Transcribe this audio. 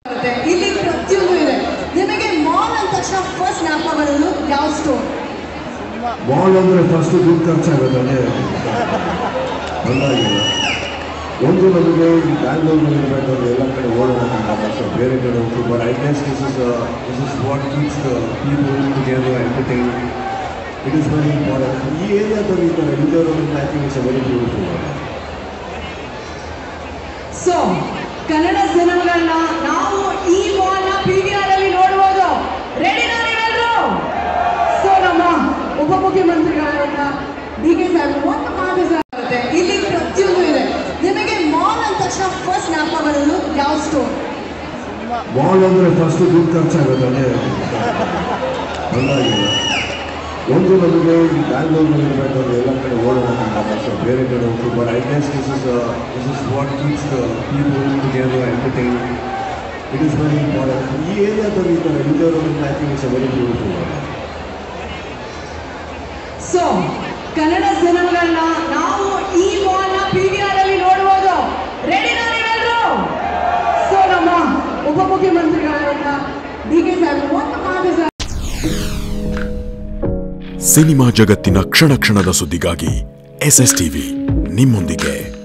ಬರುತ್ತೆ. ಇಲ್ಲಿ ಪ್ರತಿಯೊಂದು ಇದೆ ನಿಮಗೆ ಮಾಲ್ ಅಂದ ತಕ್ಷಣ ಫಸ್ಟ್ ಜ್ಞಾಪಕ ಬರೋದು ಯಾವ ಸ್ಟೋರ್ ಮಾಲ್ ಅಂದರೆ ಫಸ್ಟ್ ದುಡ್ಡು ಖರ್ಚಾಗುತ್ತೆ ಅದೇ ಬಂದಾಗಿಲ್ಲ ಒಂದು ನಮಗೆ ಈ ಬ್ಯಾಂಗ್ಳೂರಲ್ಲಿ ಇರಬೇಕಾದ್ರೆ ಎಲ್ಲ ಕಡೆ ಓಡಾಡೋಕ್ಕಾಗಲ್ಲ ಸೊ ಬೇರೆ ಕಡೆ ಹೋಗ್ತೀವಿ but I guess this is this is what keeps the people together entertain it is very important ಈ ಏರಿಯಾದಲ್ಲಿ ಈ ಥರ ಇಲ್ಲದರೋದ್ರಿಂದ I think it's a very beautiful so Kannada ಸಿನಿಮಾಗಳನ್ನ ನಾವು ಈ ಮಾಲ್ನ ಪಿ ವಿ ಆರ್ ಅಲ್ಲಿ ನೋಡ್ಬೋದು ರೆಡಿನಾ ನೀವೆಲ್ಲರೂ ಸೊ ನಮ್ಮ ಉಪಮುಖ್ಯಮಂತ್ರಿಗಳಾದ ಡಿ ಕೆ ಸಾಹೇಬ್ ಒಂದು ಮಾತು ಸಹ ಬರುತ್ತೆ. ಇಲ್ಲಿ ಪ್ರತಿಯೊಂದು ಇದೆ ನಿಮಗೆ ಮಾಲ್ ಅಂದ ತಕ್ಷಣ ಫಸ್ಟ್ ಜ್ಞಾಪಕ ಬರೋದು ಯಾವ ಸ್ಟೋರ್ ಮಾಲ್ ಅಂದರೆ ಫಸ್ಟ್ ದುಡ್ಡು ಖರ್ಚಾಗುತ್ತೆ ಅದೇ ಬಂದಾಗಿಲ್ಲ ಒಂದು ನಮಗೆ ಈ ಬ್ಯಾಂಗ್ಳೂರಲ್ಲಿ ಇರಬೇಕಾದ್ರೆ ಎಲ್ಲ ಕಡೆ ಓಡಾಡೋಕ್ಕಾಗಲ್ಲ ಸೊ ಬೇರೆ ಕಡೆ ಹೋಗ್ತೀವಿ but I guess this is this is what keeps the people together entertain it is very important ಈ ಏರಿಯಾದಲ್ಲಿ ಈ ಥರ ಇಲ್ಲದರೋದ್ರಿಂದ I think it's a very beautiful so Kannada ಸಿನಿಮಾಗಳನ್ನ ನಾವು ಈ ಮಾಲ್ನ ಪಿ ವಿ ಆರ್ ಅಲ್ಲಿ ನೋಡ್ಬೋದು ರೆಡಿನಾ ನೀವೆಲ್ಲರೂ ಸೊ ನಮ್ಮ ಉಪಮುಖ್ಯಮಂತ್ರಿಗಳಾದ ಡಿ ಕೆ ಸಾಹೇಬ್ ಒಂದು ಮಾತು ಸಹ ಸಿನಿಮಾ ಜಗತ್ತಿನ ಕ್ಷಣ ಕ್ಷಣದ ಸುದ್ದಿಗಾಗಿ ಎಸ್ ಎಸ್ ಟಿವಿ ನಿಮ್ಮೊಂದಿಗೆ